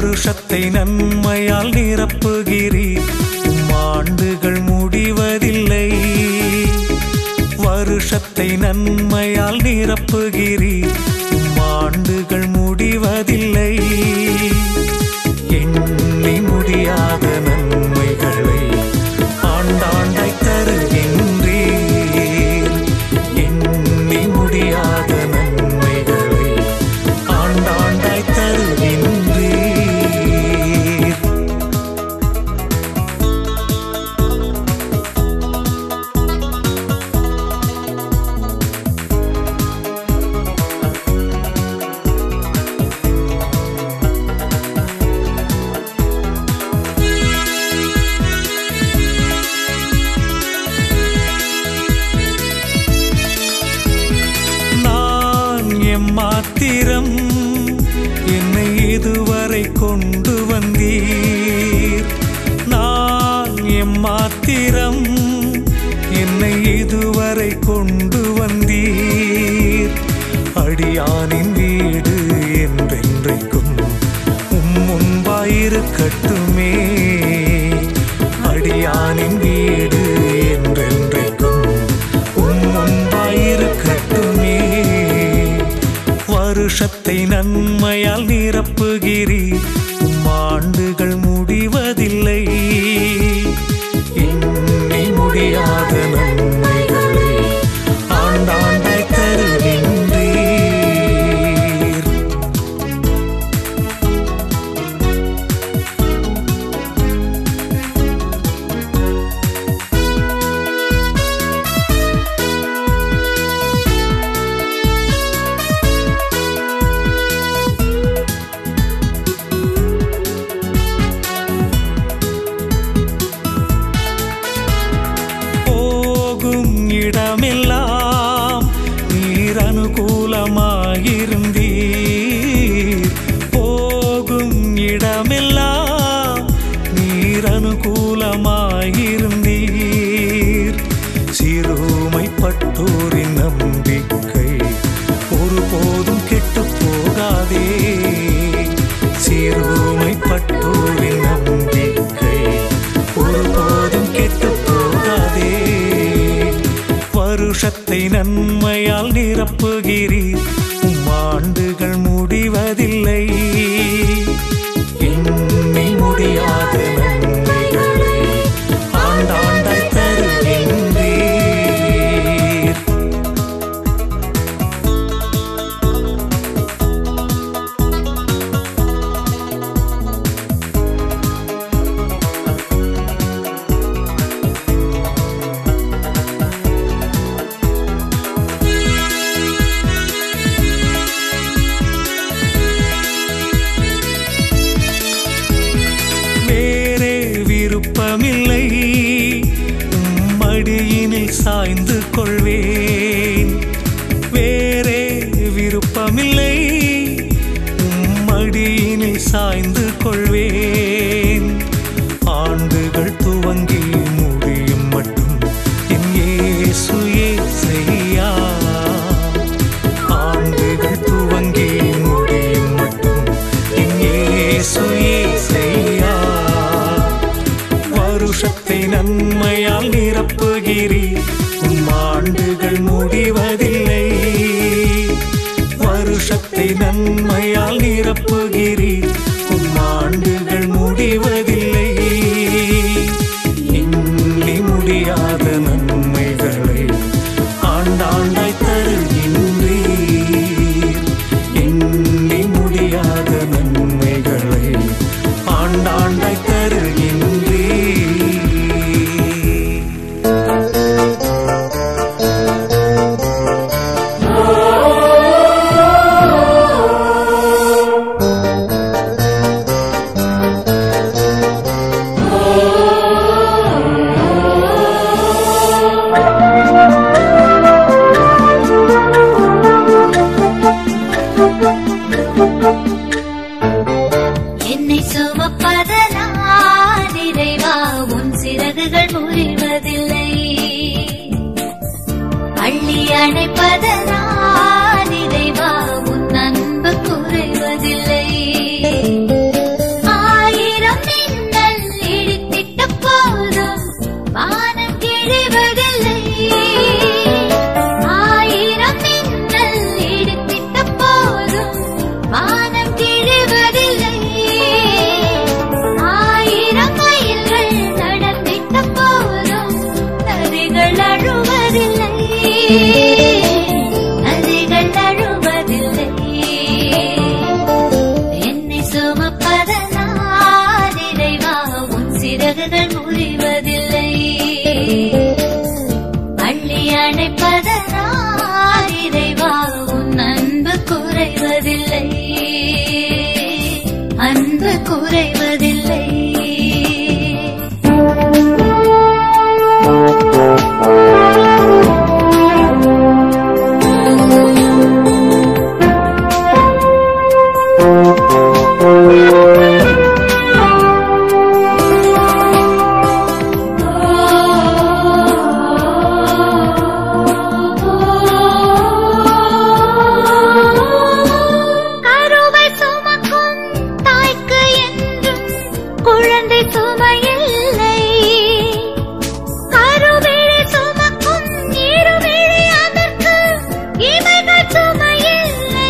வருஷத்தை நன்மையால் நிரப்புகிறீர் உம் ஆண்டுகள் முடிவதில்லை வருஷத்தை நன்மையால் நிரப்புகிறீர் உம் ஆண்டுகள் முடிவதில்லை எண்ணி முடியாத நன்மைகளை ஆண்டாண்டாய் தருகின்றீர் எண்ணி முடியாத நன்மைகளை ஆண்டாண்டாய் தருகின்றீர் நான் எம்மாத்திரம் என்னை இதுவரை கொண்டு வந்தீர் நான் எம்மாத்திரம் என்னை இதுவரை கொண்டு வந்தீர் அடியானின் வீடு என்றென்றைக்கும் உம் முன்பாயிருக்கட்டுமே அடியானின் வீடு என்றென்றைக்கும் உம் முன்பாயிருக்கட்டுமே வருஷத்தை நன்மையால் நிரப்புகிறீர் உம் ஆண்டுகள் முடிவதில்லை எண்ணி முடியாத நன்மைகளை ஆண்டாண்டாய் தருகின்றீர் போகும் இடமெல்லாம் நீர் அனுகூலமாயிருந்தீர் போகும் இடமெல்லாம் நீர் அனுகூலமாயிருந்தீர் சிறுமைப்பட்டோரின் நம்பிக்கை ஒருபோதும் கெட்டுப் போகாதே சிறுமைப்பட்டோரின் நம்பிக்கை ஒருபோதும் கெட்டுப் போகாதே வருஷத்தை நன்மையால் நிரப்புகிறீர் உம் ஆண்டுகள் முடிவதில்லை எண்ணி முடியாத நன்மைகளை ஆண்டாண்டாய் தருகின்றீர் வேறே விருப்பமில்லை உம் மடியினில் சாய்ந்து கொள்வேன் வேறே விருப்பமில்லை உம் மடியினில் சாய்ந்து கொள்வேன் ஆண்டுகள் துவங்கி முடியும் மட்டும் என் இயேசு இயேசையா ஆண்டுகள் துவங்கி முடியும் மட்டும் என் இயேசு இயேசையா வருஷத்தை நன்மையால் நிரப்புகிறீர் உம் ஆண்டுகள் முடிவதில்லை வருஷத்தை நன்மையால் நிரப்புகிறீர் உம் ஆண்டுகள் முடிவதில்லை எண்ணி முடியாத நன்மைகளை ஆண்டாண்டாய் தருகின்றீர் எண்ணி முடியாத நன்மைகளை ஆண்டாண்டாய் தருகின்றீர் என்னை சுமப்பதனா நிறைவா உன் சிறகுகள் முறிவதில்லை அள்ளி அணைப்பதனா நிறைவா உன் அன்பு குறைவதில்லை குறைவதில்லை அன்பு குறைவதில்லை கருவை சுமக்கும் தாய்க்கு என்றும் குழந்தை சுமையில்லை கருவிழி சுமக்கும் இருவிழி அதற்கு இமைகள் சுமையில்லை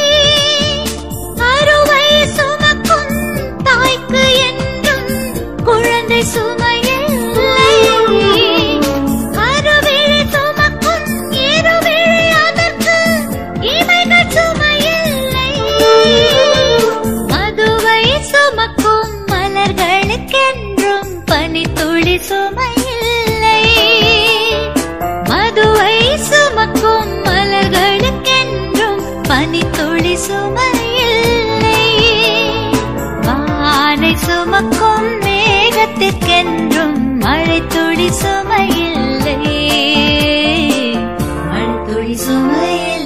கருவை சுமக்கும் தாய்க்கு என்றும் குழந்தை சுமையில்லை கருவிழி சுமக்கும் இருவிழி அதற்கு இமைகள் சுமையில்லை மதுவை சுமக்கும் மலர்களுக்கென்றும் பனித்துளி சுமையில்லை மதுவை சுமக்கும் மலர்களுக்கென்றும் பனித்துளி சுமையில்லை வானை சுமக்கும் மேகத்திற்கென்றும் மழை துளி சுமையில்லை மழை துளி சுமையில்லை